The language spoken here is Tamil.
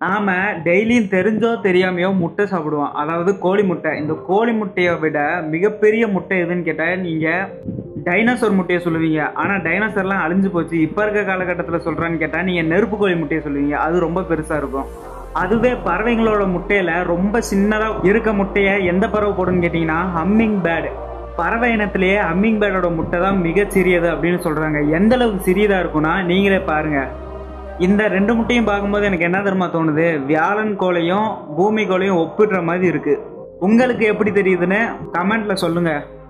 நாம டெய்லியும் தெரிஞ்சோ தெரியாமையோ முட்டை சாப்பிடுவோம் அதாவது கோழி முட்டை இந்த கோழி முட்டையை விட மிகப்பெரிய முட்டை எதுன்னு கேட்டால் நீங்கள் டைனோசர் முட்டையை சொல்லுவீங்க ஆனால் டைனோசர்லாம் அழிஞ்சு போச்சு இப்போ இருக்க காலகட்டத்தில் சொல்கிறான்னு கேட்டால் நீங்கள் நெருப்பு கோழி முட்டையை சொல்லுவீங்க அது ரொம்ப பெருசாக இருக்கும் அதுவே பறவைங்களோட முட்டையில் ரொம்ப சின்னதாக இருக்க முட்டையை எந்த பறவை போடுன்னு கேட்டிங்கன்னா ஹம்மிங் பேர்டு பறவை இனத்திலேயே ஹம்மிங் பேர்டோட முட்டை தான் மிகச் சிறியது அப்படின்னு சொல்கிறாங்க எந்த அளவுக்கு சிறியதாக இருக்கும்னா நீங்களே பாருங்கள் இந்த ரெண்டு முட்டையும் பார்க்கும்போது எனக்கு என்ன தெரியுமா தோணுது வியாழன் கோளையும் பூமி கோளையும் ஒப்பிடுற மாதிரி இருக்கு உங்களுக்கு எப்படி தெரியுதுன்னு கமெண்ட்ல சொல்லுங்க